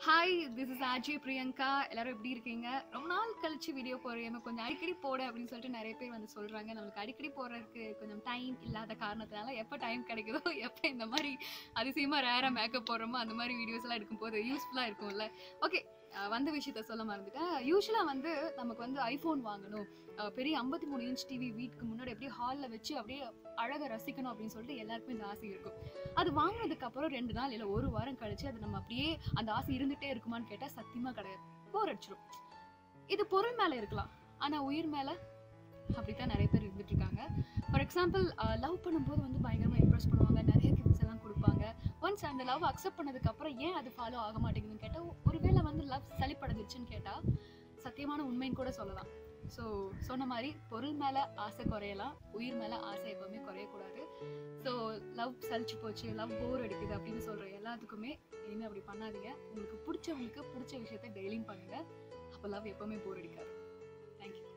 hi this is Aaji Priyanka எல்லாரும் எப்படி இருக்கீங்க ரொம்ப நாள் கழிச்சு வீடியோ போடுறேன் கொஞ்சம் அடிக்கடி போடு அப்படின்னு சொல்லிட்டு நிறைய பேர் வந்து சொல்றாங்க நம்மளுக்கு அடிக்கடி போடுறதுக்கு கொஞ்சம் டைம் இல்லாத காரணத்தினால எப்போ டைம் கிடைக்குதோ எப்போ இந்த மாதிரி அதிசயமா ரேரா மேக்கப் போடுறோமோ அந்த மாதிரி வீடியோஸ் எல்லாம் எடுக்கும்போது யூஸ்ஃபுல்லா இருக்கும்ல ஓகே வந்த விஷயத்த சொல்ல மறந்துட்டேன் யூஸ்வலாக வந்து நமக்கு வந்து ஐஃபோன் வாங்கணும் அஹ் பெரிய ஐம்பத்தி மூணு இன்ச் டிவி வீட்டுக்கு முன்னாடி அப்படியே ஹாலில் வச்சு அப்படியே அழகை ரசிக்கணும் அப்படின்னு சொல்லிட்டு எல்லாருக்குமே இந்த ஆசை இருக்கும் அது வாங்கினதுக்கு அப்புறம் ரெண்டு நாள் இல்லை ஒரு வாரம் கழிச்சு அது நம்ம அப்படியே அந்த ஆசை இருந்துட்டே இருக்குமான்னு கேட்டால் சத்தியமா கிடையாது போர் அடிச்சிடும் இது பொருள் மேலே இருக்கலாம் ஆனால் உயிர் மேலே அப்படித்தான் நிறைய பேர் இருந்துட்டு இருக்காங்க ஃபார் எக்ஸாம்பிள் லவ் பண்ணும்போது வந்து பயங்கரமாக இம்ப்ரெஸ் பண்ணுவாங்க நிறைய கிஃப்ட்ஸ் எல்லாம் கொடுப்பாங்க ஒன்ஸ் அந்த லவ் அக்செப்ட் பண்ணதுக்கு அப்புறம் ஏன் அது ஃபாலோ ஆக மாட்டேங்குதுன்னு கேட்டால் ஒருவேளை வந்து லவ் சளிப்படைஞ்சிருச்சுன்னு கேட்டால் சத்தியமான உண்மைன்னு கூட சொல்லலாம் ஸோ சொன்ன மாதிரி பொருள் மேலே ஆசை குறையலாம் உயிர் மேலே ஆசை எப்பவுமே குறையக்கூடாது ஸோ லவ் சலிச்சு போச்சு லவ் போர் அடிக்குது அப்படின்னு சொல்கிற எல்லாத்துக்குமே இனிமேல் அப்படி பண்ணாதீங்க உங்களுக்கு பிடிச்சவங்களுக்கு பிடிச்ச விஷயத்த டெய்லியும் பண்ணுங்க அப்போ லவ் எப்பவுமே போர் அடிக்காது தேங்க்யூ